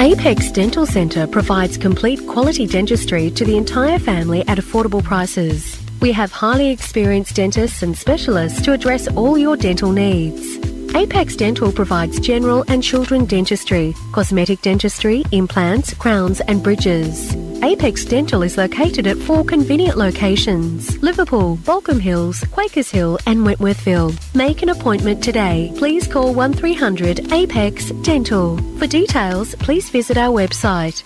Apex Dental Centre provides complete quality dentistry to the entire family at affordable prices. We have highly experienced dentists and specialists to address all your dental needs. Apex Dental provides general and children dentistry, cosmetic dentistry, implants, crowns, and bridges. Apex Dental is located at four convenient locations Liverpool, Balcombe Hills, Quakers Hill, and Wentworthville. Make an appointment today. Please call 1300 Apex Dental. For details, please visit our website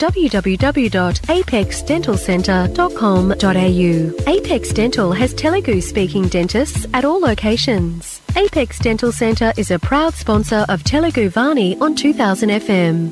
www.apexdentalcentre.com.au. Apex Dental has Telugu speaking dentists at all locations. Apex Dental Centre is a proud sponsor of Telugu Vani on 2000 FM.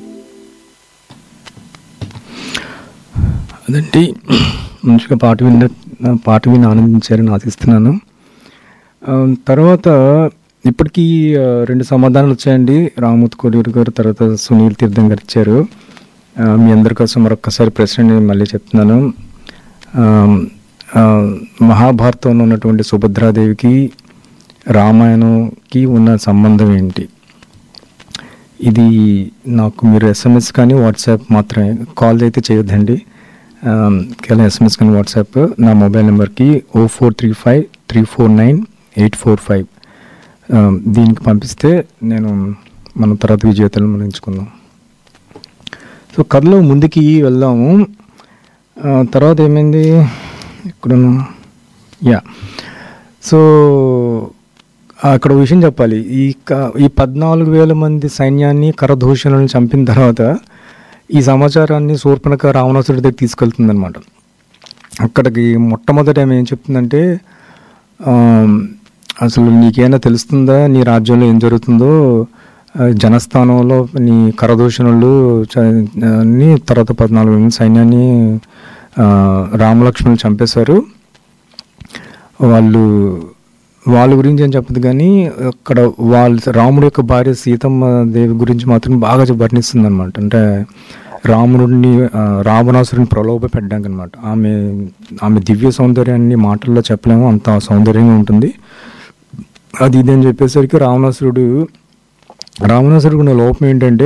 అదండి మంచిగా పాట విన్న పాట విని ఆనందించారని ఆశిస్తున్నాను ఆ, తర్వాత ఇప్పటికీ ఆ, రెండు సమాధానాలు వచ్చాయండి రామూత్ కోడూరు గారు తర్వాత సునీల్ తీర్థం గారు ఇచ్చారు ఆ, మీ అందరి కోసం మరొక్కసారి ప్రశ్న నేను మళ్ళీ చెప్తున్నాను ఆ, ఆ, మహాభారతంలో ఉన్నటువంటి సుభద్రాదేవికి రామాయణంకి ఉన్న సంబంధం ఏంటి ఇది నాకు మీరు ఎస్ఎంఎస్ కానీ వాట్సాప్ మాత్రమే కాల్ అయితే చేయొద్దండి ఆమ్, కేవలం ఎస్ఎంఎస్ కానీ వాట్సాప్ నా మొబైల్ నెంబర్కి oh four three five three four nine eight four five దీనికి పంపిస్తే నేను మనం తర్వాత విజేతలను మనం ఎంచుకుందాం సో కథలో ముందుకి వెళ్దాము ఆ, తర్వాత ఏమైంది ఇక్కడ యా సో ఆ, అక్కడ ఒక విషయం చెప్పాలి ఈ క- ఈ పద్నాలుగు వేల మంది సైన్యాన్ని కరదూషణలను చంపిన తర్వాత ఈ సమాచారాన్ని శూర్పణక రావణాసుడి దగ్గర తీసుకెళ్తుందనమాట అక్కడికి మొట్టమొదట ఆమె ఏం చెప్తుందంటే ఆమ్, అసలు నీకేమైనా తెలుస్తుందా నీ రాజ్యంలో ఏం జరుగుతుందో ఆ, జనస్థానంలో నీ కరదూషణులు చ- ని తర్వాత పద్నాలుగు మంది సైన్యాన్ని ఆ, రామలక్ష్మణులు చంపేశారు వాళ్ళు వాళ్ళ గురించి ఏం చెప్పదు కానీ అక్కడ వాళ్ళ రాముడి యొక్క భార్య సీతమ్మ దేవి గురించి మాత్రం బాగా వర్ణిస్తుంది అనమాట అంటే రాముడిని ఆ, రావణాసురుని ప్రలోభ పెట్టడానికి అనమాట ఆమె ఆమె దివ్య సౌందర్యాన్ని మాటల్లో చెప్పలేము అంత సౌందర్యంగా ఉంటుంది అది ఇది అని చెప్పేసరికి రావణాసురుడు రావణాసురుడు ఉన్న లోపం ఏంటంటే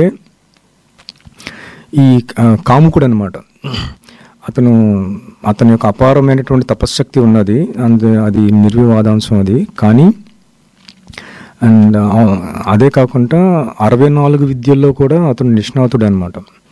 ఈ ఆ, కాముకుడు అనమాట అతను అతని యొక్క అపారమైనటువంటి తపశ్శక్తి ఉన్నది అందు అది నిర్వివాదాంశం అది కానీ అండ్ అదే కాకుండా అరవై నాలుగు విద్యల్లో కూడా అతను నిష్ణాతుడు అనమాట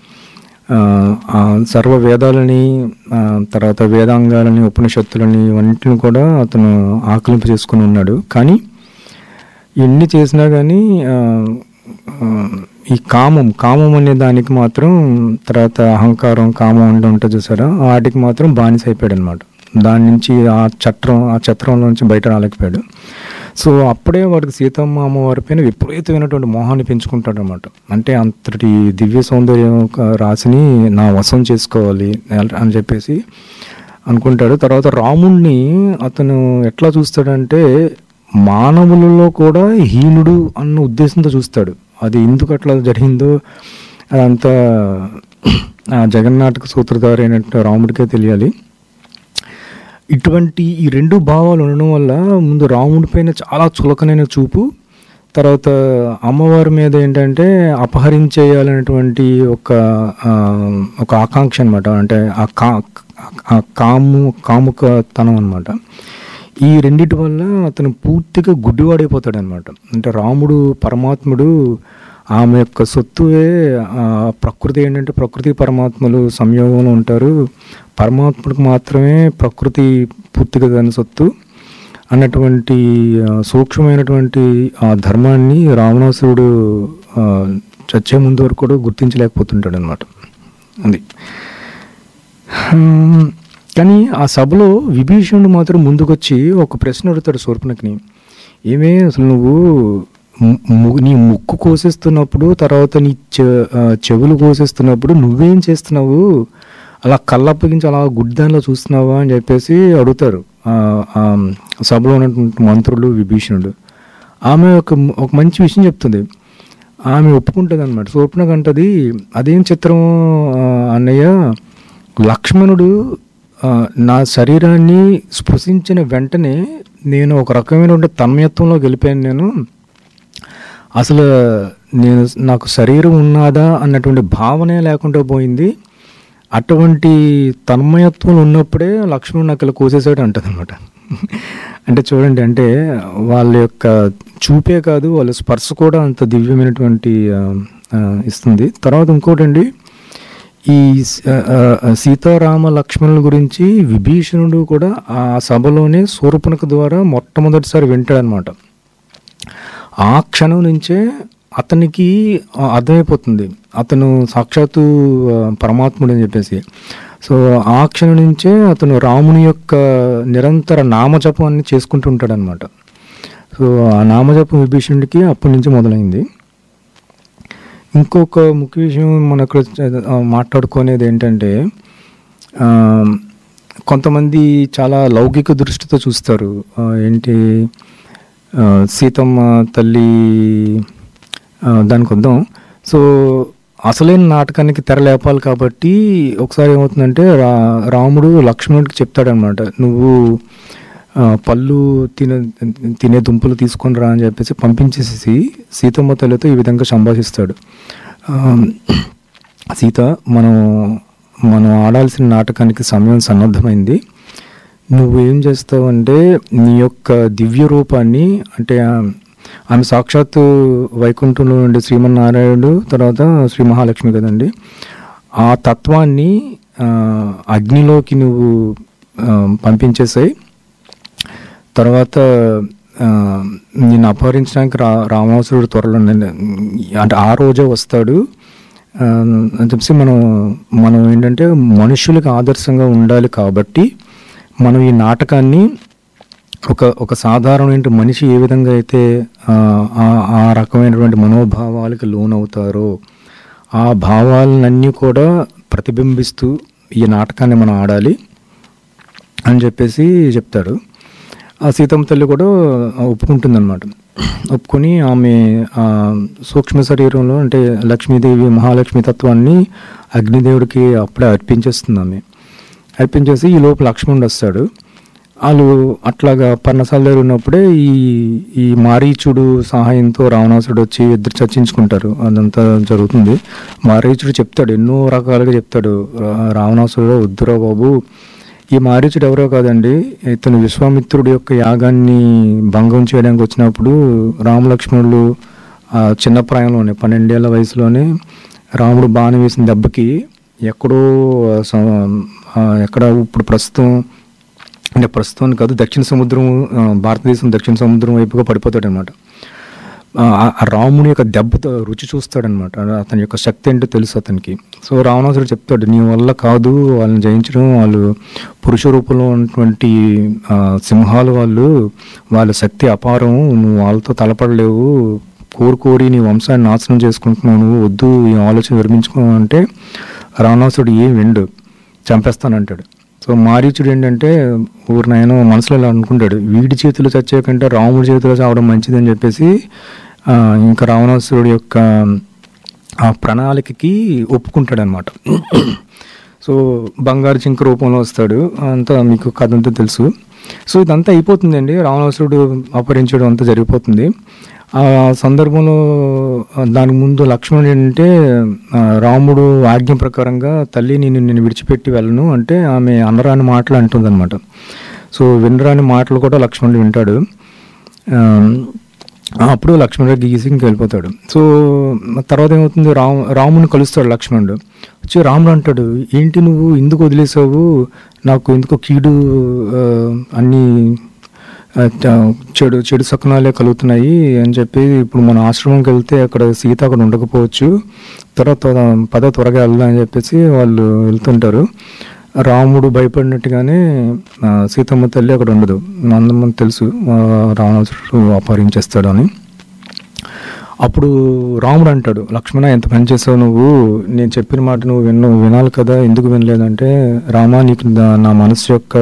సర్వ వేదాలని ఆ, తర్వాత వేదాంగాలని ఉపనిషత్తులని ఇవన్నిటిని కూడా అతను ఆకలింపు చేసుకుని ఉన్నాడు కానీ ఎన్ని చేసినా కానీ ఆ, ఆ, ఈ కామం కామం అనే దానికి మాత్రం తర్వాత అహంకారం కామం అంటే ఉంటుంది చూసారా వాటికి మాత్రం బానిస అయిపోయాడు అనమాట దాని నుంచి ఆ చట్రం ఆ చట్రంలో నుంచి బయట రాలేకపోయాడు సో అప్పుడే వాడికి సీతమ్మ అమ్మవారి పైన విపరీతమైనటువంటి మోహాన్ని పెంచుకుంటాడు అనమాట అంటే అంతటి దివ్య సౌందర్యం ఒక రాశిని నా వశం చేసుకోవాలి అని చెప్పేసి అనుకుంటాడు తర్వాత రాముణ్ణి అతను ఎట్లా చూస్తాడంటే మానవులలో కూడా హీనుడు అన్న ఉద్దేశంతో చూస్తాడు అది ఎందుకు అట్లా జరిగిందో అదంతా ఆ జగన్నాటక సూత్రధారి అయినట్టు రాముడికే తెలియాలి ఇటువంటి ఈ రెండు భావాలు ఉండడం వల్ల ముందు రాముడి పైన చాలా చులకనైన చూపు తర్వాత అమ్మవారి మీద ఏంటంటే అపహరించేయాలనేటువంటి ఒక ఆ, ఒక ఆకాంక్ష అనమాట అంటే ఆ కా ఆ కాము కాముకతనం అనమాట ఈ రెండిటి వల్ల అతను పూర్తిగా గుడ్డివాడైపోతాడు అనమాట అంటే రాముడు పరమాత్ముడు ఆమె యొక్క సొత్తువే ఆ ప్రకృతి ఏంటంటే ప్రకృతి పరమాత్మలు సంయోగంలో ఉంటారు పరమాత్ముడికి మాత్రమే ప్రకృతి పూర్తిగా దాని సొత్తు అన్నటువంటి ఆ, సూక్ష్మమైనటువంటి ఆ ధర్మాన్ని రావణాసురుడు ఆ, చచ్చే ముందు వరకు కూడా గుర్తించలేకపోతుంటాడు అనమాట అది హ్మ్. కానీ ఆ సభలో విభీషణుడు మాత్రం ముందుకొచ్చి ఒక ప్రశ్న అడుగుతాడు శూర్పణకిని ఏమే అసలు నువ్వు ము- ము- నీ ముక్కు కోసేస్తున్నప్పుడు తర్వాత నీ చె ఆ, చెవులు కోసేస్తున్నప్పుడు నువ్వేం చేస్తున్నావు అలా కళ్ళప్పగించి అలా గుడ్దానిలో చూస్తున్నావా అని చెప్పేసి అడుగుతారు ఆ, ఆ సభలో ఉన్నటువంటి మంత్రులు విభీషణుడు ఆమె ఒక ఒక మంచి విషయం చెప్తుంది ఆమె ఒప్పుకుంటుంది అనమాట శూర్పణకు అంటది అదేం చిత్రం ఆ, అన్నయ్య లక్ష్మణుడు ఆ, నా శరీరాన్ని స్పృశించిన వెంటనే నేను ఒక రకమైనటువంటి తన్మయత్వంలో గెలిపాను నేను అసలు నేను నాకు శరీరం ఉన్నదా అన్నటువంటి భావనే లేకుండా పోయింది అటువంటి తన్మయత్వం ఉన్నప్పుడే లక్ష్మణుడు నాకు ఇలా కోసేసాడు అంటది అనమాట అంటే చూడండి అంటే వాళ్ళ యొక్క చూపే కాదు వాళ్ళ స్పర్శ కూడా అంత దివ్యమైనటువంటి ఆ, ఆ, ఇస్తుంది తర్వాత ఇంకోటండి ఈ స- ఆ, ఆ, సీతారామ లక్ష్మణుల గురించి విభీషణుడు కూడా ఆ సభలోనే శూర్పణఖ ద్వారా మొట్టమొదటిసారి వింటాడనమాట ఆ క్షణం నుంచే అతనికి ఆ, అర్థమైపోతుంది అతను సాక్షాత్తు ఆ, పరమాత్ముడు అని చెప్పేసి సో ఆ క్షణం నుంచే అతను రాముని యొక్క నిరంతర నామజపాన్ని చేసుకుంటూ ఉంటాడనమాట సో ఆ నామజపం విభీషణుడికి అప్పటి నుంచి మొదలైంది ఇంకొక ముఖ్య విషయం మనం ఇక్కడ చ- ఆ, మాట్లాడుకునేది ఏంటంటే ఆ, కొంతమంది చాలా లౌకిక దృష్టితో చూస్తారు ఆ, ఏంటి ఆ, సీతమ్మ తల్లి ఆ, దానికి వద్దాం సో అసలైన నాటకానికి తెర లేపాలి కాబట్టి ఒకసారి ఏమవుతుందంటే రా రాముడు లక్ష్మణుడికి చెప్తాడనమాట నువ్వు ఆ, పళ్ళు తినే తినే దుంపలు తీసుకొని రా అని చెప్పేసి పంపించేసి సీతమ్మ తల్లితో ఈ విధంగా సంభాషిస్తాడు ఆ, సీత మనం మనం ఆడాల్సిన నాటకానికి సమయం సన్నద్ధమైంది నువ్వు ఏం చేస్తావు అంటే నీ యొక్క దివ్య రూపాన్ని అంటే ఆ, ఆమె సాక్షాత్తు వైకుంఠంలో ఉండే శ్రీమన్నారాయణుడు తర్వాత శ్రీ మహాలక్ష్మి కదండి ఆ తత్వాన్ని ఆ, అగ్నిలోకి నువ్వు ఆ, పంపించేసాయి తర్వాత ఆ, నిన్ను అపహరించడానికి రా రామాసురుడు త్వరలో అంటే ఆ రోజే వస్తాడు ఆ, అని చెప్పేసి మనం మనం ఏంటంటే మనుషులకు ఆదర్శంగా ఉండాలి కాబట్టి మనం ఈ నాటకాన్ని ఒక ఒక సాధారణమైన మనిషి ఏ విధంగా అయితే ఆ, ఆ- ఆ రకమైనటువంటి మనోభావాలకు లోనవుతారో ఆ భావాలన్నీ కూడా ప్రతిబింబిస్తూ ఈ నాటకాన్ని మనం ఆడాలి అని చెప్పేసి చెప్తాడు ఆ సీతమ్మ తల్లి కూడా ఒప్పుకుంటుందన్నమాట ఒప్పుకొని ఆమె ఆ, సూక్ష్మ శరీరంలో అంటే లక్ష్మీదేవి మహాలక్ష్మి తత్వాన్ని అగ్నిదేవుడికి అప్పుడే అర్పించేస్తుంది ఆమె అర్పించేసి ఈ లోపు లక్ష్మణుడు వస్తాడు వాళ్ళు అట్లాగా పర్ణశాల దగ్గర ఉన్నప్పుడే ఈ ఈ మారీచుడు సహాయంతో రావణాసుడు వచ్చి ఇద్దరు చర్చించుకుంటారు అదంతా జరుగుతుంది మారీచుడు చెప్తాడు ఎన్నో రకాలుగా చెప్తాడు "రా- రావణాసుడు వద్దురా బాబు ఈ మారీచుడు ఎవరో కాదండి ఇతను విశ్వామిత్రుడి యొక్క యాగాన్ని భంగం చేయడానికి వచ్చినప్పుడు రామలక్ష్మణులు ఆ చిన్న ప్రాయంలోనే పన్నెండేళ్ల వయసులోనే రాముడు బాణం వేసిన దెబ్బకి ఎక్కడో ఆ, స- ఆ, ఎక్కడ ఇప్పుడు ప్రస్తుతం అంటే ప్రస్తుతం కాదు దక్షిణ సముద్రం ఆ, భారతదేశం దక్షిణ సముద్రం వైపుగా పడిపోతాడు అనమాట ఆ రాముని యొక్క దెబ్బతో రుచి చూస్తాడనమాట అతని యొక్క శక్తి ఏంటో తెలుసు అతనికి సో రావణాసుడు చెప్తాడు నీ వల్ల కాదు వాళ్ళని జయించడం వాళ్ళు పురుష రూపంలో ఉన్నటువంటి ఆ, సింహాలు వాళ్ళు వాళ్ళ శక్తి అపారం నువ్వు వాళ్ళతో తలపడలేవు కోరి కోరి నీ వంశాన్ని నాశనం చేసుకుంటున్నావు నువ్వు వద్దు ఈ ఆలోచన విరమించుకో అంటే రావణాసుడు ఏం విండు చంపేస్తానంటాడు సో మారీచుడు ఏంటంటే ఊరినైనా మనసులో ఇలా అనుకుంటాడు వీడి చేతిలో చచ్చే కంటే రాముడి చేతిలో చావడం మంచిదని చెప్పేసి ఆ, ఇంకా రావణాసురుడి యొక్క ఆ ప్రణాళికకి ఒప్పుకుంటాడు అనమాట సో బంగారు చింక రూపంలో వస్తాడు అంతా మీకు కథ అంతా తెలుసు సో ఇదంతా అయిపోతుందండి రావణాసురుడు అపహరించడం అంతా జరిగిపోతుంది ఆ సందర్భంలో ఆ, దానికి ముందు లక్ష్మణుడు ఏంటంటే ఆ, రాముడు ఆజ్ఞ ప్రకారంగా తల్లి నేను నేను విడిచిపెట్టి వెళ్ళను అంటే ఆమె అనరాని మాటలు అంటుందన్నమాట సో వినరాని మాటలు కూడా లక్ష్మణుడు వింటాడు ఆ, అప్పుడు లక్ష్మణుడు గీసి ఇంక వెళ్ళిపోతాడు సో తర్వాత ఏమవుతుంది రాము రాముని కలుస్తాడు లక్ష్మణుడు వచ్చి రాముడు అంటాడు ఏంటి నువ్వు ఎందుకు వదిలేసావు నాకు ఎందుకో కీడు ఆ, అన్ని ఆ, చ- చెడు చెడు సకనాలే కలుగుతున్నాయి అని చెప్పి ఇప్పుడు మన ఆశ్రమంకి వెళ్తే అక్కడ సీత అక్కడ ఉండకపోవచ్చు తర్వాత పద త్వరగా వెళ్దాం అని చెప్పేసి వాళ్ళు వెళ్తుంటారు రాముడు భయపడినట్టుగానే ఆ, సీతమ్మ తల్లి అక్కడ ఉండదు అందరం తెలుసు ఆ, రావణాసురుడు అపహరించేస్తాడు అని అప్పుడు రాముడు అంటాడు లక్ష్మణ ఎంత పని చేసావు నువ్వు నేను చెప్పిన మాట నువ్వు విన్న వినాలి కదా ఎందుకు వినలేదంటే రామా నీకు నా- నా మనసు యొక్క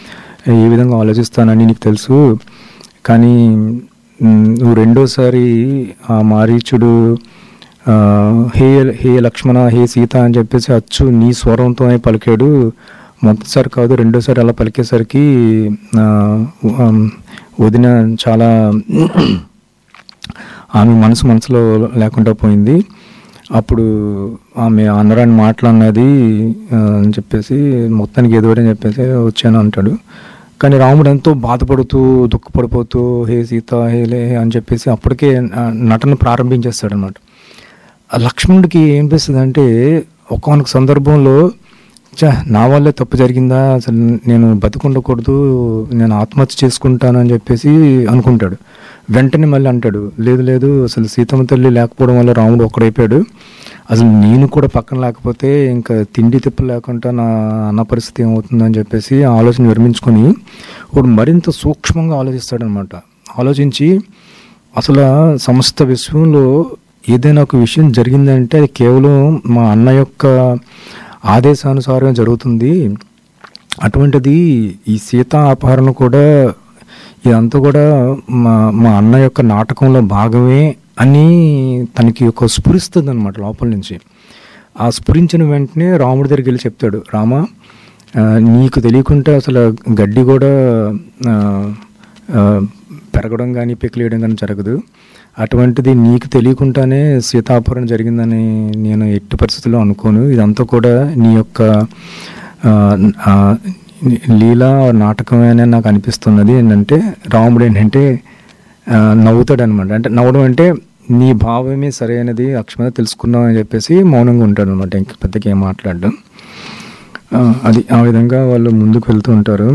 ఏ విధంగా ఆలోచిస్తానని నీకు తెలుసు కానీ మ్, నువ్వు రెండోసారి ఆ మారీచుడు ఆ, హే హే లక్ష్మణ హే సీత అని చెప్పేసి అచ్చు నీ స్వరంతోనే పలికాడు మొదటిసారి కాదు రెండోసారి అలా పలికేసరికి ఆ, ఉ- ఆమ్, వదిన చాలా ఆమె మనసు మనసులో లేకుండా పోయింది అప్పుడు ఆమె అనరాని మాటలు అన్నది ఆ, అని చెప్పేసి మొత్తానికి ఎదురని చెప్పేసి వచ్చాను అంటాడు కానీ రాముడు ఎంతో బాధపడుతూ దుఃఖపడిపోతూ హే సీత హే లే అని చెప్పేసి అప్పటికే ఆ, నటన ప్రారంభించేస్తాడు అనమాట లక్ష్మణుడికి ఏం అనిపిస్తుంది అంటే ఒకనొక సందర్భంలో చా నా వల్లే తప్పు జరిగిందా అసలు నేను బతుకుండకూడదు నేను ఆత్మహత్య చేసుకుంటాను అని చెప్పేసి అనుకుంటాడు వెంటనే మళ్ళీ అంటాడు లేదు లేదు అసలు సీతమ్మ తల్లి లేకపోవడం వల్ల రాముడు ఒక్కడైపోయాడు అసలు నేను కూడా పక్కన లేకపోతే ఇంకా తిండి తిప్ప లేకుండా నా అన్న పరిస్థితి ఏమవుతుందని చెప్పేసి ఆ ఆలోచన విరమించుకొని వాడు మరింత సూక్ష్మంగా ఆలోచిస్తాడనమాట ఆలోచించి అసలు సమస్త విశ్వంలో ఏదైనా ఒక విషయం జరిగిందంటే అది కేవలం మా అన్న యొక్క ఆదేశానుసారం జరుగుతుంది అటువంటిది ఈ సీతా అపహరణ కూడా ఇదంతా కూడా మా మా అన్న యొక్క నాటకంలో భాగమే అని తనకి ఒక స్ఫురిస్తుంది అనమాట లోపల నుంచి ఆ స్ఫురించిన వెంటనే రాముడి దగ్గరికి వెళ్ళి చెప్తాడు రామా ఆ, నీకు తెలియకుండా అసలు గడ్డి కూడా ఆ, ఆ, పెరగడం కానీ పెకిలేయడం కానీ జరగదు అటువంటిది నీకు తెలియకుండానే సీతాపురం జరిగిందని నేను ఎట్టి పరిస్థితుల్లో అనుకోను ఇదంతా కూడా నీ యొక్క ఆ, ఆ, లీలా నాటకమేనే నాకు అనిపిస్తున్నది ఏంటంటే రాముడు ఏంటంటే నవ్వుతాడు అనమాట అంటే నవ్వడం అంటే నీ భావమే సరైనది అక్షమత తెలుసుకున్నావు అని చెప్పేసి మౌనంగా ఉంటాడు అనమాట ఇంక పెద్దగా ఏం మాట్లాడడం ఆ, అది ఆ విధంగా వాళ్ళు ముందుకు వెళ్తూ ఉంటారు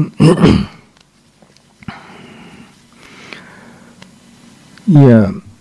యా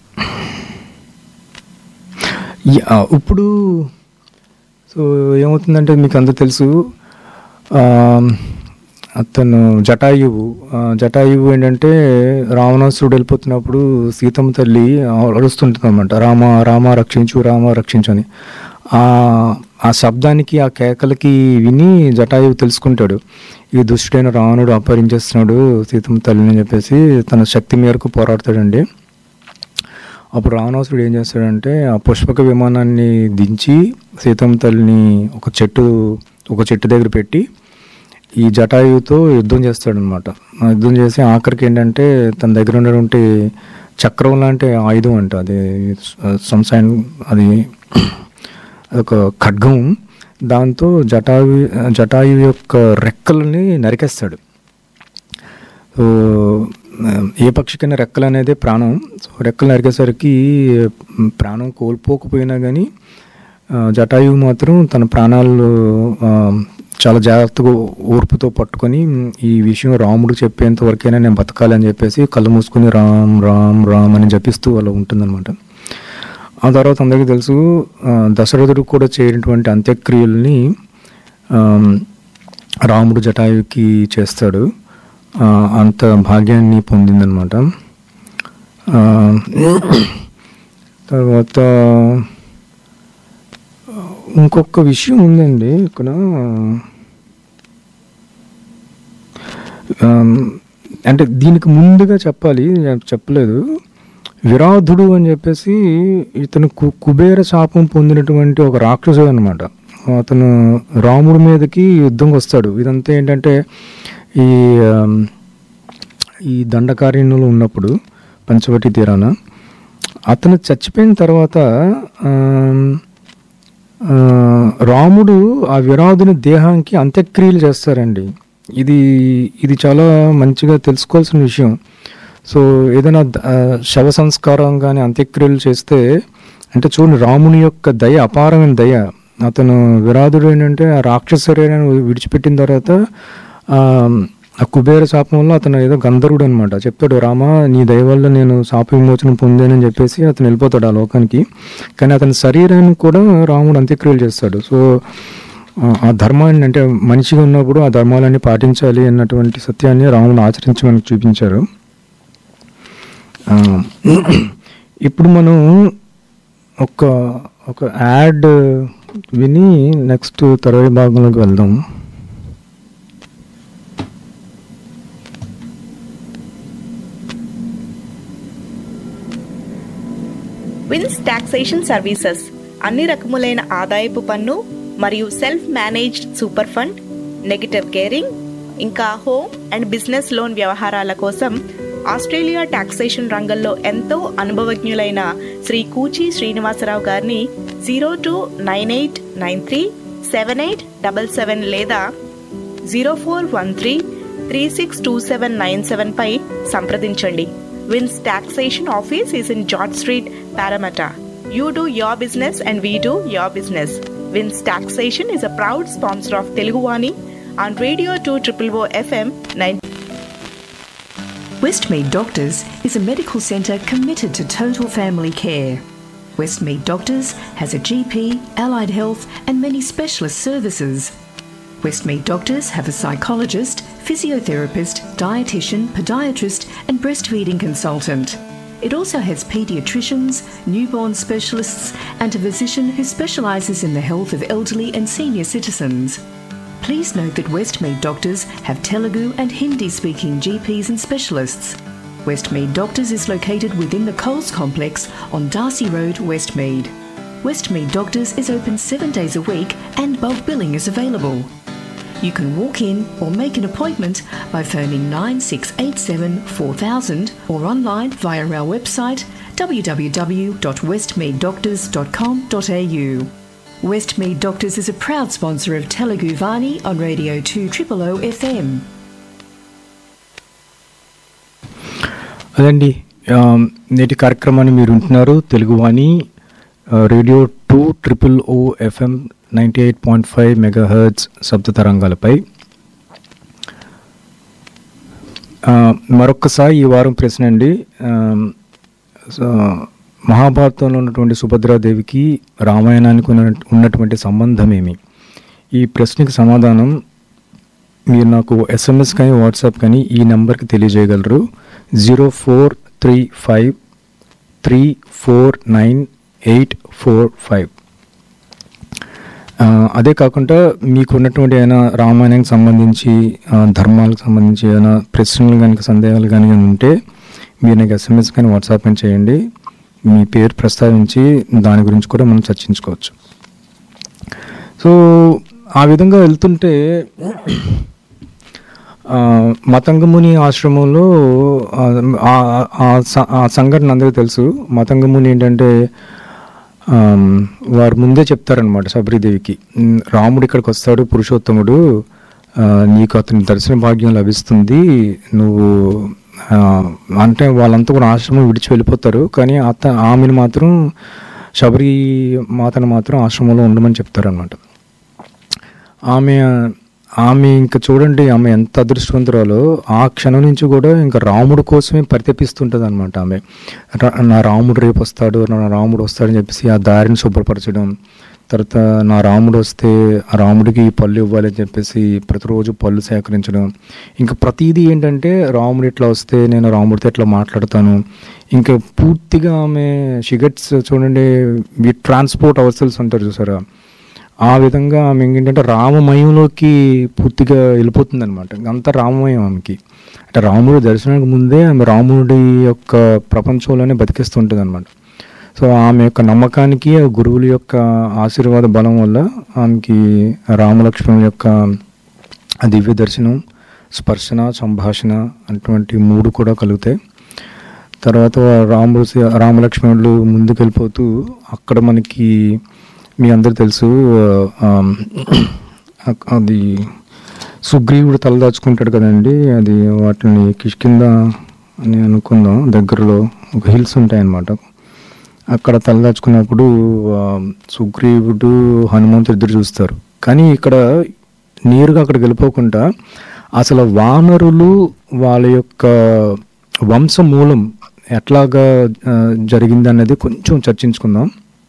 యా, ఇప్పుడు సో ఏమవుతుందంటే మీకు అందరూ తెలుసు ఆ, అతను జటాయువు ఆ, జటాయువు ఏంటంటే రావణాసురుడు వెళ్ళిపోతున్నప్పుడు సీతమ్మ తల్లి అరుస్తుంటుంది అనమాట రామ రామ రక్షించు రామ రక్షించు అని ఆ ఆ శబ్దానికి ఆ కేకలకి విని జటాయువు తెలుసుకుంటాడు ఈ దుష్టుడైన రావణుడు అపహరించేస్తున్నాడు సీతమ్మ తల్లిని అని చెప్పేసి తన శక్తి మేరకు పోరాడతాడండి అప్పుడు రావణాసురుడు ఏం చేస్తాడంటే ఆ పుష్పక విమానాన్ని దించి సీతమ్మ తల్లిని ఒక చెట్టు ఒక చెట్టు దగ్గర పెట్టి ఈ జటాయువుతో యుద్ధం చేస్తాడనమాట ఆ యుద్ధం చేసి ఆఖరికి ఏంటంటే తన దగ్గర ఉన్నటువంటి చక్రం లాంటి ఆయుధం అంట అది సంసాయం అది ఒక ఖడ్గం దాంతో జటాయు జటాయు యొక్క రెక్కలని నరికేస్తాడు సో ఏ పక్షికైనా రెక్కలు అనేది ప్రాణం సో రెక్కలు నరికేసరికి మ్, ప్రాణం కోల్పోకపోయినా కానీ జటాయువు మాత్రం తన ప్రాణాలు ఆ, చాలా జాగ్రత్తగా ఓర్పుతో పట్టుకొని మ్, ఈ విషయం రాముడు చెప్పేంత వరకైనా నేను బతకాలని చెప్పేసి కళ్ళు మూసుకొని రామ్ రామ్ రామ్ అని జపిస్తూ అలా ఉంటుందన్నమాట ఆ తర్వాత అందరికీ తెలుసు ఆ, దశరథుడు కూడా చేయనటువంటి అంత్యక్రియల్ని ఆమ్, రాముడు జటాయువుకి చేస్తాడు ఆ, అంత భాగ్యాన్ని పొందిందనమాట ఆ, తర్వాత ఇంకొక విషయం ఉందండి ఇక్కడ ఆమ్, అంటే దీనికి ముందుగా చెప్పాలి నేను చెప్పలేదు విరాధుడు అని చెప్పేసి ఇతను కు కుబేర శాపం పొందినటువంటి ఒక రాక్షసుడు అనమాట అతను రాముడి మీదకి యుద్ధంకి వస్తాడు ఇదంతా ఏంటంటే ఈ ఆమ్, ఈ దండకారణ్యంలో ఉన్నప్పుడు పంచవటి తీరాన అతను చచ్చిపోయిన తర్వాత ఆమ్, ఆ, రాముడు ఆ విరాధుని దేహానికి అంత్యక్రియలు చేస్తారండి ఇది ఇది చాలా మంచిగా తెలుసుకోవాల్సిన విషయం సో ఏదైనా ద- ఆ, శవ సంస్కారం కానీ అంత్యక్రియలు చేస్తే అంటే చూడండి రాముని యొక్క దయ అపారమైన దయ అతను విరాధుడు ఏంటంటే ఆ రాక్షస శరీరాన్ని విడిచిపెట్టిన తర్వాత ఆ, ఆ కుబేర శాపం వల్ల అతను ఏదో గంధర్వుడు అనమాట చెప్తాడు రామ నీ దయ వల్ల నేను శాప విమోచనం పొందానని చెప్పేసి అతను వెళ్ళిపోతాడు ఆ లోకానికి కానీ అతని శరీరాన్ని కూడా రాముడు అంత్యక్రియలు చేస్తాడు సో ఆ, ఆ ధర్మాన్ని అంటే మనిషిగా ఉన్నప్పుడు ఆ ధర్మాలన్నీ పాటించాలి అన్నటువంటి సత్యాన్ని రాముడు ఆచరించి మనకు చూపించారు ఆ, ఇప్పుడు మనం ఒక ఒక యాడ్ విని నెక్స్ట్ తర్వాయి భాగంలోకి వెళ్దాం విన్స్ టాక్సేషన్ సర్వీసెస్ అన్ని రకములైన ఆదాయపు పన్ను మరియు self managed super fund negative gearing ఇంకా హోమ్ అండ్ బిజినెస్ లోన్ వ్యవహారాల కోసం ఆస్ట్రేలియా టాక్సేషన్ రంగంలో ఎంతో అనుభవజ్ఞులైన శ్రీ కూచి శ్రీనివాసరావు గారిని zero two nine eight nine three seven eight double seven లేదా zero four one three three six two seven nine seven పై సంప్రదించండి Vince taxation office is in George street Parramatta you do your business and we do your business Vince taxation is a proud sponsor of Teluguvani on radio two triple O FM nine Westmead Doctors is a medical centre committed to total family care. Westmead Doctors has a GP, allied health, and many specialist services. Westmead Doctors have a psychologist, physiotherapist, dietitian, podiatrist, and breastfeeding consultant. It also has paediatricians, newborn specialists, and a physician who specialises in the health of elderly and senior citizens. Please note that Westmead Doctors have Telugu and Hindi speaking GPs and specialists. Westmead Doctors is located within the Coles complex on Darcy Road, Westmead. Westmead Doctors is open seven days a week and bulk billing is available. You can walk in or make an appointment by phoning 9687 4000 or online via our website www.westmeaddoctors.com.au. Westmead Doctors is a proud sponsor of Telugu Vani on Radio 2 Triple O FM. అదండి ఆ, నేటి కార్యక్రమాన్ని మీరు ఉంటున్నారు తెలుగువాణి ఆ, radio two triple O FM ninety eight point five megahertz శబ్ద తరంగాలపై ఆ, మరొక్కసారి ఈ వారం ప్రశ్న అండి ఆ, సో, మహాభారతంలో ఉన్నటువంటి సుభద్రాదేవికి రామాయణానికి ఉన్న ఉన్నటువంటి సంబంధం ఏమి ఈ ప్రశ్నకి సమాధానం మీరు నాకు ఎస్ఎంఎస్ కానీ వాట్సాప్ కానీ ఈ నెంబర్కి తెలియజేయగలరు zero four three five three four nine eight four five అదే కాకుండా మీకు ఉన్నటువంటి ఏమైనా రామాయణానికి సంబంధించి ఆ, ధర్మాలకు సంబంధించి ఏమైనా ప్రశ్నలు కనుక సందేహాలు కానీ ఉంటే మీరు నాకు ఎస్ఎంఎస్ కానీ వాట్సాప్ కానీ చేయండి మీ పేరు ప్రస్తావించి దాని గురించి కూడా మనం చర్చించుకోవచ్చు సో ఆ విధంగా వెళ్తుంటే ఆ, మతంగముని ఆశ్రమంలో ఆ, ఆ- ఆ స- ఆ సంఘటన అందరికీ తెలుసు మతంగముని ఏంటంటే ఆమ్, వారు ముందే చెప్తారనమాట శబరిదేవికి "ఉమ్, రాముడు ఇక్కడికి వస్తాడు పురుషోత్తముడు ఆ, నీకు అతని దర్శన భాగ్యం లభిస్తుంది నువ్వు ఆ, అంటే వాళ్ళంతా కూడా ఆశ్రమం విడిచి వెళ్ళిపోతారు కానీ అత ఆమెను మాత్రం శబరి మాతను మాత్రం ఆశ్రమంలో ఉండమని చెప్తారనమాట ఆమె ఆమె ఇంకా చూడండి ఆమె ఎంత అదృష్టవంతురాలో ఆ క్షణం నుంచి కూడా ఇంకా రాముడు కోసమే పరితపిస్తుంటుంది అనమాట ఆమె రా- నా రాముడు రేపు వస్తాడు నా రాముడు వస్తాడని చెప్పేసి ఆ దారిని శుభ్రపరచడం తర్వాత నా రాముడు వస్తే ఆ రాముడికి పళ్ళు ఇవ్వాలని చెప్పేసి ప్రతిరోజు పళ్ళు సేకరించడం ఇంకా ప్రతిదీ ఏంటంటే రాముడు ఇట్లా వస్తే నేను రాముడితో ఇట్లా మాట్లాడతాను ఇంకా పూర్తిగా ఆమె షిగట్స్ చూడండి ట్రాన్స్పోర్ట్ అవసల్స్ అంటారు చూసారా ఆ విధంగా ఆమె ఏంటంటే రామమయంలోకి పూర్తిగా వెళ్ళిపోతుంది అనమాట అంతా రామమయం ఆమెకి అంటే రాముడు దర్శనానికి ముందే ఆమె రాముడి యొక్క ప్రపంచంలోనే బతికిస్తుంటుంది అనమాట సో ఆమె యొక్క నమ్మకానికి ఆ గురువుల యొక్క ఆశీర్వాద బలం వల్ల ఆమెకి రామలక్ష్మణుల యొక్క ఆ దివ్య దర్శనం స్పర్శన సంభాషణ అటువంటి మూడు కూడా కలుగుతాయి తర్వాత రాముడు రామలక్ష్మణులు ముందుకు వెళ్ళిపోతూ అక్కడ మనకి మీ అందరు తెలుసు ఆ, ఆ, అది సుగ్రీవుడు తలదాచుకుంటాడు కదండి అది వాటిని కిష్కింద అని అనుకుందాం దగ్గరలో ఒక హిల్స్ ఉంటాయన్నమాట అక్కడ తలదాచుకున్నప్పుడు ఆ, సుగ్రీవుడు హనుమంతుడు ఇద్దరు చూస్తారు కానీ ఇక్కడ నేరుగా అక్కడికి వెళ్ళిపోకుండా అసలు వానరులు వాళ్ళ యొక్క వంశ మూలం ఎట్లాగా ఆ, జరిగింది అన్నది కొంచెం చర్చించుకుందాం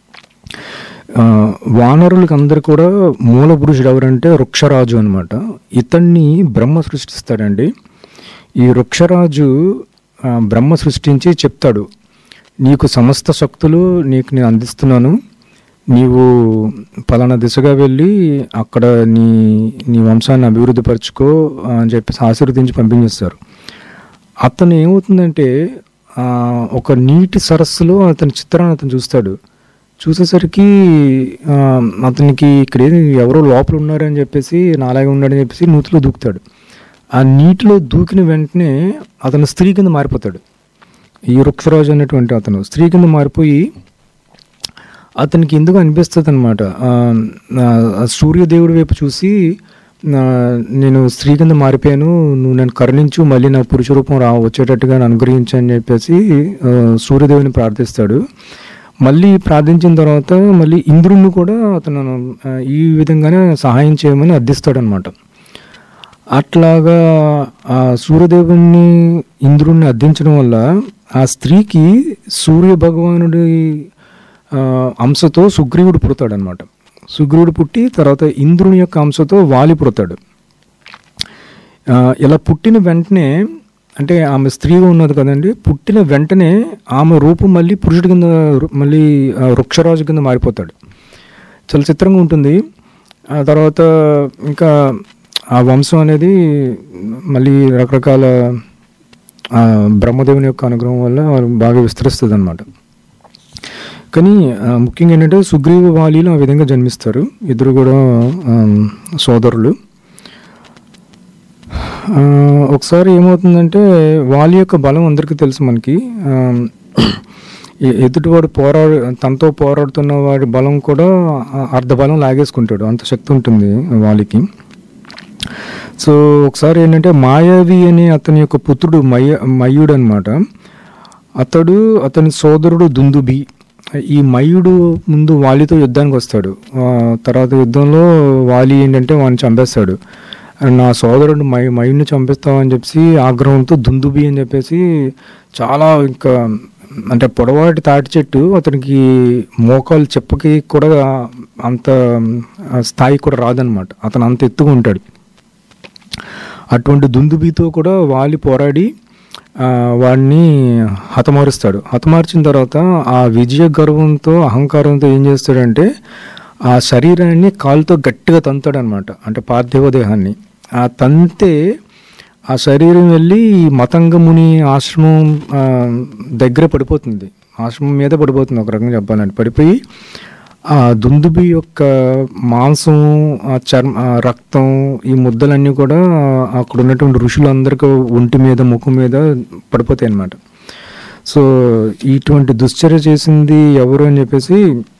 ఆ, వానరులకు అందరు కూడా మూల పురుషుడు ఎవరంటే వృక్షరాజు అనమాట ఇతన్ని బ్రహ్మ సృష్టిస్తాడండి ఈ వృక్షరాజు ఆ, బ్రహ్మ సృష్టించి చెప్తాడు నీకు సమస్త శక్తులు నీకు నేను అందిస్తున్నాను నీవు పలానా దిశగా వెళ్ళి అక్కడ నీ నీ వంశాన్ని అభివృద్ధి పరచుకో అని చెప్పేసి ఆశీర్వదించి పంపించేస్తారు అతను ఏమవుతుందంటే ఆ, ఒక నీటి సరస్సులో అతని చిత్రాన్ని అతను చూస్తాడు చూసేసరికి ఆ, అతనికి ఇక్కడ ఏది ఎవరో లోపల ఉన్నారని చెప్పేసి నాలాగే ఉన్నాడని చెప్పేసి నూతిలో దూకుతాడు ఆ నీటిలో దూకిన వెంటనే అతను స్త్రీ కింద మారిపోతాడు ఈ వృక్షరాజు అనేటువంటి అతను స్త్రీ కింద మారిపోయి అతనికి ఎందుకు అనిపిస్తుంది అనమాట సూర్యదేవుడి వైపు చూసి ఆ, నేను స్త్రీ కింద మారిపోయాను నువ్వు నన్ను కరుణించు మళ్ళీ నా పురుష రూపం రా వచ్చేటట్టుగా నన్ను అనుగ్రహించు అని చెప్పేసి ఆ, సూర్యదేవుని ప్రార్థిస్తాడు మళ్ళీ ప్రార్థించిన తర్వాత మళ్ళీ ఇంద్రుడిని కూడా అతను ఆ, ఈ విధంగానే సహాయం చేయమని అర్థిస్తాడు అనమాట అట్లాగా ఆ సూర్యదేవుని ఇంద్రుడిని అర్థించడం వల్ల ఆ స్త్రీకి సూర్య భగవానుడి ఆ, అంశతో సుగ్రీవుడు పుడతాడు అనమాట సుగ్రీవుడు పుట్టి తర్వాత ఇంద్రుని యొక్క అంశతో వాలి పుడతాడు ఆ, ఇలా పుట్టిన వెంటనే అంటే ఆమె స్త్రీగా ఉన్నది కదండి పుట్టిన వెంటనే ఆమె రూపం మళ్ళీ పురుషుడి కింద రు- మళ్ళీ ఆ, వృక్షరాజు కింద మారిపోతాడు చాలా చిత్రంగా ఉంటుంది ఆ తర్వాత ఇంకా ఆ వంశం అనేది మళ్ళీ రకరకాల ఆ, బ్రహ్మదేవుని యొక్క అనుగ్రహం వల్ల బాగా విస్తరిస్తుంది అనమాట కానీ ఆ, ముఖ్యంగా ఏంటంటే సుగ్రీవ వాలీలు ఆ విధంగా జన్మిస్తారు ఇద్దరు కూడా ఆ, సోదరులు ఆ, ఒకసారి ఏమవుతుందంటే వాలి యొక్క బలం అందరికీ తెలుసు మనకి ఆ, ఎ- ఎదుటివాడు పోరాడు తనతో పోరాడుతున్న వాడి బలం కూడా ఆ- అర్ధ బలం లాగేసుకుంటాడు అంత శక్తి ఉంటుంది వాలికి సో ఒకసారి ఏంటంటే మాయావి అనే అతని యొక్క పుత్రుడు మయ మయుడు అనమాట అతడు అతని సోదరుడు దుందుబి ఈ మయుడు ముందు వాలితో యుద్ధానికి వస్తాడు ఆ, తర్వాత యుద్ధంలో వాలి ఏంటంటే వాడిని చంపేస్తాడు నా సోదరుడు మై మయుడిని చంపేస్తావని చెప్పేసి ఆగ్రహంతో దుందుబి అని చెప్పేసి చాలా ఇంకా అంటే పొడవాటి తాటి చెట్టు అతనికి మోకాలు చెప్పకి కూడా అంత ఆ, స్థాయి కూడా రాదనమాట అతను అంత ఎత్తుగా ఉంటాడు అటువంటి దుందుబితో కూడా వాలి పోరాడి ఆ, వాడిని హతమారుస్తాడు హతమార్చిన తర్వాత ఆ విజయ గర్వంతో అహంకారంతో ఏం చేస్తాడంటే ఆ శరీరాన్ని కాలుతో గట్టిగా తంతాడు అనమాట అంటే పార్థివ దేహాన్ని ఆ తంతే ఆ శరీరం వెళ్ళి మతంగ ముని ఆశ్రమం ఆ, దగ్గర పడిపోతుంది ఆశ్రమం మీద పడిపోతుంది ఒక రకంగా చెప్పాలంటే పడిపోయి ఆ దుందుబి యొక్క మాంసం ఆ చర్మ ఆ రక్తం ఈ ముద్దలన్నీ కూడా అక్కడ ఉన్నటువంటి ఋషులందరికీ ఒంటి మీద ముఖం మీద పడిపోతాయి అన్నమాట సో ఇటువంటి దుశ్చర్య చేసింది ఎవరు అని చెప్పేసి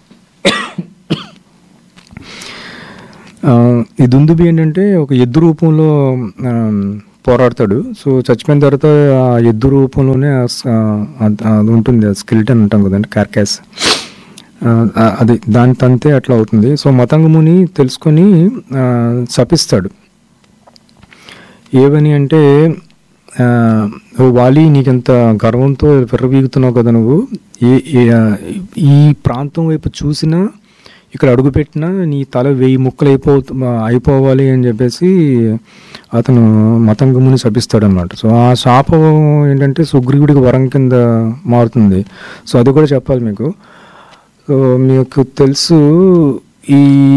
ఆ, ఈ దుందుబి ఏంటంటే ఒక ఎద్దు రూపంలో ఆ, పోరాడతాడు సో చచ్చిపోయిన తర్వాత ఆ ఎద్దు రూపంలోనే ఆ స- ఆ, అది ఉంటుంది స్కెలిటన్ అంటాం కదండి కార్కాస్ అది దాని తంతే అట్లా అవుతుంది సో మతంగముని తెలుసుకొని ఆ, శపిస్తాడు ఏవని అంటే ఆ, ఓ వాలి నీకెంత గర్వంతో విర్రవీగుతున్నావు కదా నువ్వు ఏ ఏ- ఆ, ఈ ప్రాంతం వైపు చూసినా ఇక్కడ అడుగుపెట్టినా నీ తల వెయ్యి ముక్కలు అయిపో అయిపోవాలి అని చెప్పేసి అతను మతంగముని శపిస్తాడు అనమాట సో ఆ శాపం ఏంటంటే సుగ్రీవుడికి వరం కింద మారుతుంది సో అది కూడా చెప్పాలి మీకు సో మీకు తెలుసు ఈ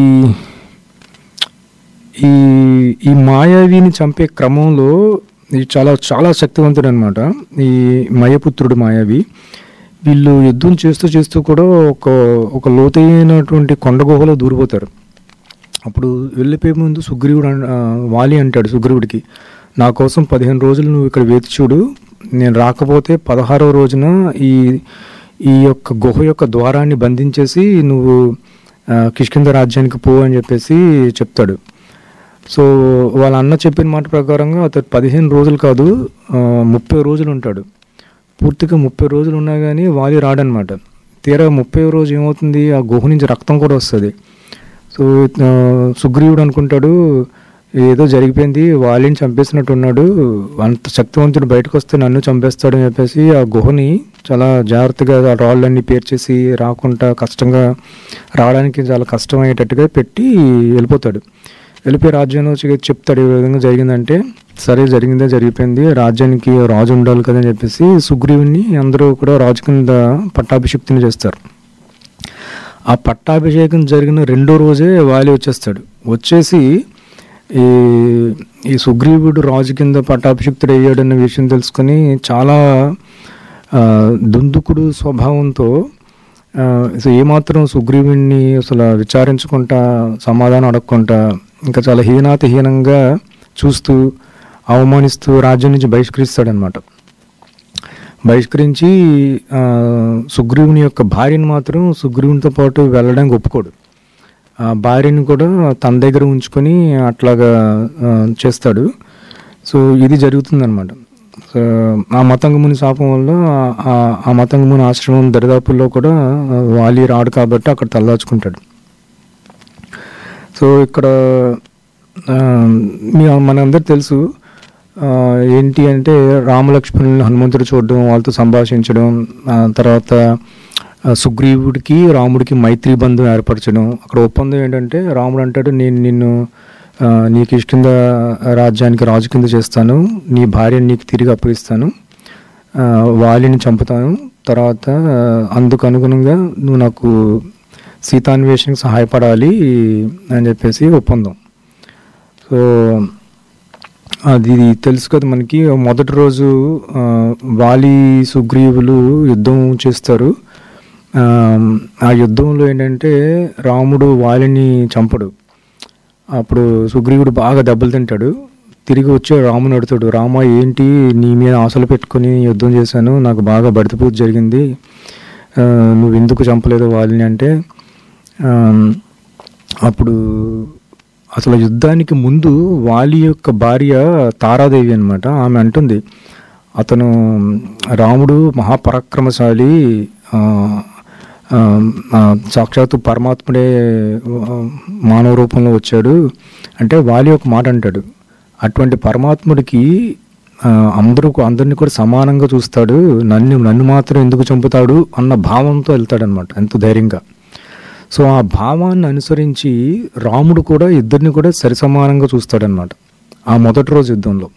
ఈ ఈ మాయావిని చంపే క్రమంలో ఇది చాలా చాలా శక్తివంతుడు అనమాట ఈ మయపుత్రుడు మాయావి వీళ్ళు యుద్ధం చేస్తూ చేస్తూ కూడా ఒక ఒక లోతైనటువంటి కొండ గుహలో దూరిపోతారు అప్పుడు వెళ్ళిపోయే ముందు సుగ్రీవుడు అన్- ఆ, వాలి అంటాడు సుగ్రీవుడికి నా కోసం పదిహేను రోజులు నువ్వు ఇక్కడ వేచి చూడు నేను రాకపోతే పదహారవ రోజున ఈ ఈ యొక్క గుహ యొక్క ద్వారాన్ని బంధించేసి నువ్వు ఆ, కిష్కింద రాజ్యానికి పో అని చెప్పేసి చెప్తాడు సో వాళ్ళ అన్న చెప్పిన మాట ప్రకారంగా అతడు పదిహేను రోజులు కాదు ఆ, ముప్పై రోజులు ఉంటాడు పూర్తిగా ముప్పై రోజులు ఉన్నా కానీ వాలి రాడనమాట తీరా ముప్పై రోజు ఏమవుతుంది ఆ గుహ నుంచి రక్తం కూడా వస్తుంది సో ఆ, సుగ్రీవుడు అనుకుంటాడు ఏదో జరిగిపోయింది వాలిని చంపేసినట్టు ఉన్నాడు అంత శక్తివంతుడు బయటకు వస్తే నన్ను చంపేస్తాడు అని చెప్పేసి ఆ గుహని చాలా జాగ్రత్తగా ఆ రాళ్ళన్నీ పేర్చేసి రాకుండా కష్టంగా రావడానికి చాలా కష్టమయ్యేటట్టుగా పెట్టి వెళ్ళిపోతాడు వెళ్ళిపోయి రాజ్యంలో వచ్చి చెప్తాడు ఈ విధంగా జరిగిందంటే సరే జరిగిందే జరిగిపోయింది రాజ్యానికి రాజు ఉండాలి కదా అని చెప్పేసి సుగ్రీవుని అందరూ కూడా రాజు కింద పట్టాభిషిక్తిని చేస్తారు ఆ పట్టాభిషేకం జరిగిన రెండో రోజే వాలి వచ్చేస్తాడు వచ్చేసి ఈ ఈ సుగ్రీవుడు రాజు కింద పట్టాభిషిక్తుడు అయ్యాడన్న విషయం తెలుసుకొని చాలా ఆ, దుందుకుడు స్వభావంతో ఆ, అసలు ఏమాత్రం సుగ్రీవుణ్ణి అసలు విచారించుకుంటా సమాధానం అడగకుండా ఇంకా చాలా హీనాతిహీనంగా చూస్తూ అవమానిస్తూ రాజ్యం నుంచి బహిష్కరిస్తాడనమాట బహిష్కరించి ఆ, సుగ్రీవుని యొక్క భార్యను మాత్రం సుగ్రీవునితో పాటు వెళ్ళడానికి ఒప్పుకోడు ఆ భార్యను కూడా తన దగ్గర ఉంచుకొని అట్లాగా ఆ, చేస్తాడు సో ఇది జరుగుతుందన్నమాట సో ఆ మతంగముని శాపం వల్ల ఆ- ఆ మతంగముని ఆశ్రమం దరిదాపుల్లో కూడా ఆ, వాలి రాడు కాబట్టి అక్కడ తలదాచుకుంటాడు సో ఇక్కడ ఆ, మీ మనందరూ తెలుసు ఆ, ఏంటి అంటే రామలక్ష్మణుని హనుమంతుడు చూడడం వాళ్ళతో సంభాషించడం ఆ తర్వాత ఆ, సుగ్రీవుడికి రాముడికి మైత్రి బంధం ఏర్పరచడం అక్కడ ఒప్పందం ఏంటంటే రాముడు అంటాడు నేను నిన్ను ఆ, నీకు ఇష్టం రాజ్యానికి రాజు కింద చేస్తాను నీ భార్యని నీకు తిరిగి అప్పగిస్తాను ఆ, వాలిని చంపుతాను తర్వాత ఆ, అందుకు అనుగుణంగా నువ్వు నాకు సీతాన్వేషణకు సహాయపడాలి అని చెప్పేసి ఒప్పందం సో అది తెలుసు కదా మనకి మొదటి రోజు ఆ, వాలి సుగ్రీవులు యుద్ధం చేస్తారు ఆ, ఆ యుద్ధంలో ఏంటంటే రాముడు వాలిని చంపడు అప్పుడు సుగ్రీవుడు బాగా దెబ్బలు తింటాడు తిరిగి వచ్చి రాముని అడుగుతాడు రామ ఏంటి నీ మీద ఆశలు పెట్టుకొని యుద్ధం చేశాను నాకు బాగా బడితపూజ జరిగింది ఆ, నువ్వు ఎందుకు చంపలేదు వాళ్ళని అంటే ఆ, అప్పుడు అసలు యుద్ధానికి ముందు వాలి యొక్క భార్య తారాదేవి అనమాట ఆమె అంటుంది అతను రాముడు మహాపరాక్రమశాలి ఆ, ఆ, ఆ, సాక్షాత్తు పరమాత్ముడే ఆ, మానవ రూపంలో వచ్చాడు అంటే వాలి ఒక మాట అంటాడు అటువంటి పరమాత్ముడికి ఆ, అందరూ అందరిని కూడా సమానంగా చూస్తాడు నన్ను నన్ను మాత్రం ఎందుకు చంపుతాడు అన్న భావంతో వెళ్తాడనమాట ఎంతో ధైర్యంగా సో ఆ భావాన్ని అనుసరించి రాముడు కూడా ఇద్దరిని కూడా సరిసమానంగా చూస్తాడనమాట ఆ మొదటి రోజు యుద్ధంలో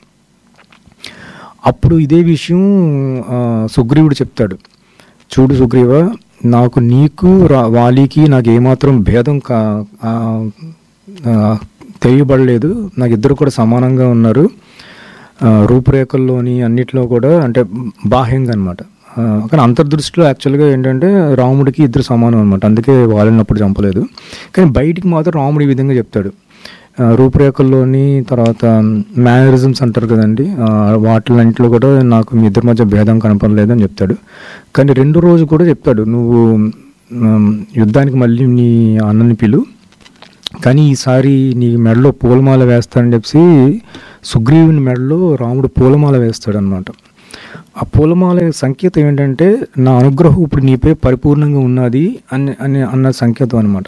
అప్పుడు ఇదే విషయం ఆ, సుగ్రీవుడు చెప్తాడు చూడు సుగ్రీవ నాకు నీకు రా వాలికి నాకు ఏమాత్రం భేదం కా ఆ, ఆ, తెలియబడలేదు నాకు ఇద్దరు కూడా సమానంగా ఉన్నారు ఆ, రూపురేఖల్లోని అన్నిట్లో కూడా అంటే బాహ్యంగా అనమాట కానీ అంతర్దృష్టిలో యాక్చువల్గా ఏంటంటే రాముడికి ఇద్దరు సమానం అనమాట అందుకే వాళ్ళనప్పుడు చంపలేదు కానీ బయటికి మాత్రం రాముడు ఈ విధంగా చెప్తాడు ఆ, రూపురేఖల్లోని తర్వాత మేనరిజమ్స్ అంటారు కదండి ఆ, వాటిలన్నింటిలో కూడా నాకు మీ ఇద్దరి మధ్య భేదం కనపడలేదు అని చెప్తాడు కానీ రెండు రోజు కూడా చెప్తాడు నువ్వు ఉమ్, యుద్ధానికి మళ్ళీ నీ అన్నని పిలు కానీ ఈసారి నీ మెడలో పూలమాల వేస్తానని చెప్పి సుగ్రీవుని మెడలో రాముడు పూలమాల వేస్తాడనమాట ఆ పూలమాల సంకేతం ఏంటంటే నా అనుగ్రహం ఇప్పుడు నీపై పరిపూర్ణంగా ఉన్నది అని అని అన్న సంకేతం అనమాట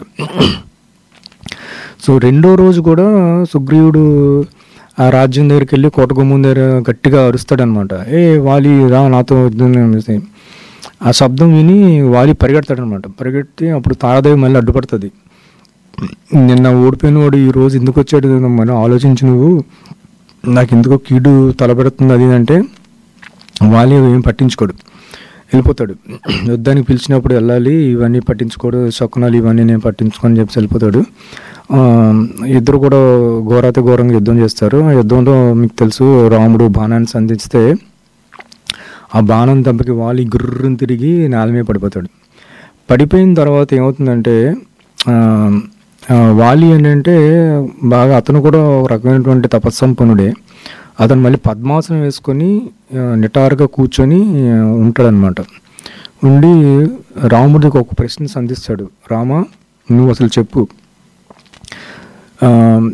సో రెండో రోజు కూడా సుగ్రీవుడు ఆ రాజ్యం దగ్గరికి వెళ్ళి కోటగుమ్మం దగ్గర గట్టిగా అరుస్తాడనమాట ఏ వాలి రా నాతో యుద్ధం అనేసి. ఆ శబ్దం విని వాలి పరిగెడతాడనమాట పరిగెట్టి అప్పుడు తారాదేవి మళ్ళీ అడ్డుపడుతుంది నిన్న ఓడిపోయిన వాడు ఈ రోజు ఎందుకు వచ్చాడు మనం ఆలోచించి నువ్వు నాకు ఎందుకో కీడు తలపెడుతుంది అది ఇది అంటే వాలి ఏం పట్టించుకోడు వెళ్ళిపోతాడు యుద్ధానికి పిలిచినప్పుడు వెళ్ళాలి ఇవన్నీ పట్టించుకోడు శకునాలు ఇవన్నీ నేను పట్టించుకొని చెప్పి వెళ్ళిపోతాడు ఆ, ఇద్దరు కూడా ఘోరాతి ఘోరంగా యుద్ధం చేస్తారు ఆ యుద్ధంలో మీకు తెలుసు రాముడు బాణాన్ని సంధిస్తే ఆ బాణం దెబ్బకి వాలి గుర్రుని తిరిగి నేల మీద పడిపోతాడు పడిపోయిన తర్వాత ఏమవుతుందంటే ఆ, ఆ, వాలి ఏంటంటే బాగా అతను కూడా ఒక రకమైనటువంటి తపస్సంపన్నుడే అతను మళ్ళీ పద్మాసనం వేసుకొని ఆ, నిటారుగా కూర్చొని ఆ, ఉంటాడనమాట ఉండి రాముడికి ఒక ప్రశ్న సంధిస్తాడు రామ నువ్వు అసలు చెప్పు ఆ,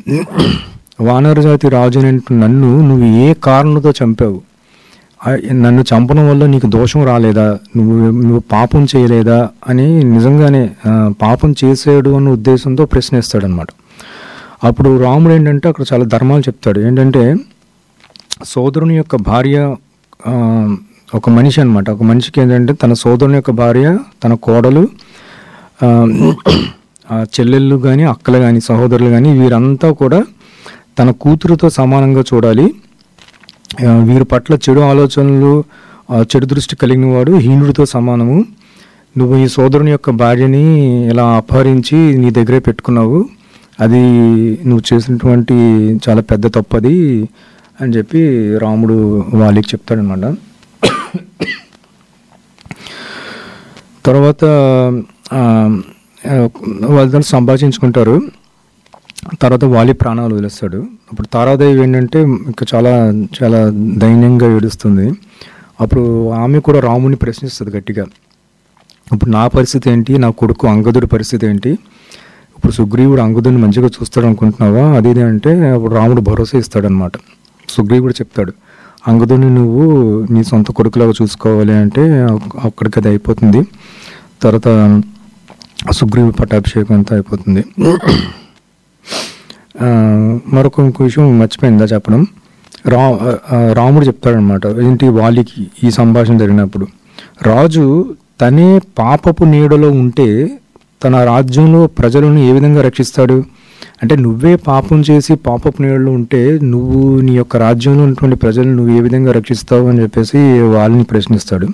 వానర జాతి రాజు అనేటు నన్ను నువ్వు ఏ కారణంతో చంపావు ఆ, నన్ను చంపడం వల్ల నీకు దోషం రాలేదా నువ్వు నువ్వు పాపం చేయలేదా అని నిజంగానే ఆ, పాపం చేసాడు అన్న ఉద్దేశంతో ప్రశ్నిస్తాడనమాట అప్పుడు రాముడు ఏంటంటే అక్కడ చాలా ధర్మాలు చెప్తాడు ఏంటంటే సోదరుని యొక్క భార్య ఆ, ఒక మనిషి అనమాట ఒక మనిషికి ఏంటంటే తన సోదరుని యొక్క భార్య తన కోడలు ఆ, ఆ చెల్లెళ్ళు కానీ అక్కలు కానీ సహోదరులు కానీ వీరంతా కూడా తన కూతురుతో సమానంగా చూడాలి ఆ, వీరి పట్ల చెడు ఆలోచనలు ఆ, చెడు దృష్టి కలిగిన వాడు హీనుడితో సమానము నువ్వు ఈ సోదరుని యొక్క భార్యని ఇలా అపహరించి నీ దగ్గరే పెట్టుకున్నావు అది నువ్వు చేసినటువంటి చాలా పెద్ద తప్పది అని చెప్పి రాముడు వాళ్ళకి చెప్తాడనమాట తర్వాత ఆ, ఆ, వాళ్ళతో సంభాషించుకుంటారు తర్వాత వాలి ప్రాణాలు వదిలేస్తాడు అప్పుడు తారాదేవి ఏంటంటే ఇంకా చాలా చాలా దైన్యంగా ఏడుస్తుంది అప్పుడు ఆమె కూడా రాముని ప్రశ్నిస్తుంది గట్టిగా ఇప్పుడు నా పరిస్థితి ఏంటి నా కొడుకు అంగదుడి పరిస్థితి ఏంటి ఇప్పుడు సుగ్రీవుడు అంగదుడిని మంచిగా చూస్తాడు అనుకుంటున్నావా అది ఇది అంటే అప్పుడు రాముడు భరోసా ఇస్తాడనమాట సుగ్రీవుడు చెప్తాడు అంగదుడిని నువ్వు నీ సొంత కొడుకులాగా చూసుకోవాలి అంటే అక్- అక్కడికి అది అయిపోతుంది తర్వాత సుగ్రీవుడు పట్టాభిషేకం అంతా అయిపోతుంది ఆ, మరొక ఇంకో విషయం మర్చిపోయిందా చెప్పడం రా ఆ, రాముడు చెప్తాడనమాట ఏంటి వాలికి ఈ సంభాషణ జరిగినప్పుడు రాజు తనే పాపపు నీడలో ఉంటే తన రాజ్యంలో ప్రజలను ఏ విధంగా రక్షిస్తాడు అంటే నువ్వే పాపం చేసి పాపపు నీడలో ఉంటే నువ్వు నీ యొక్క రాజ్యంలో ఉన్నటువంటి ప్రజలను నువ్వు ఏ విధంగా రక్షిస్తావు అని చెప్పేసి వాళ్ళని ప్రశ్నిస్తాడు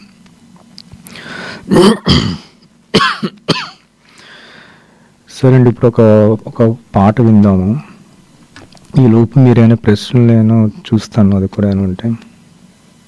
సరే అండి ఇప్పుడు ఒక ఒక పాట విందాము ఈ లోపు మీరైనా ప్రశ్నలు ఏమైనా చూస్తాను అది కూడా ఏమైనా ఉంటే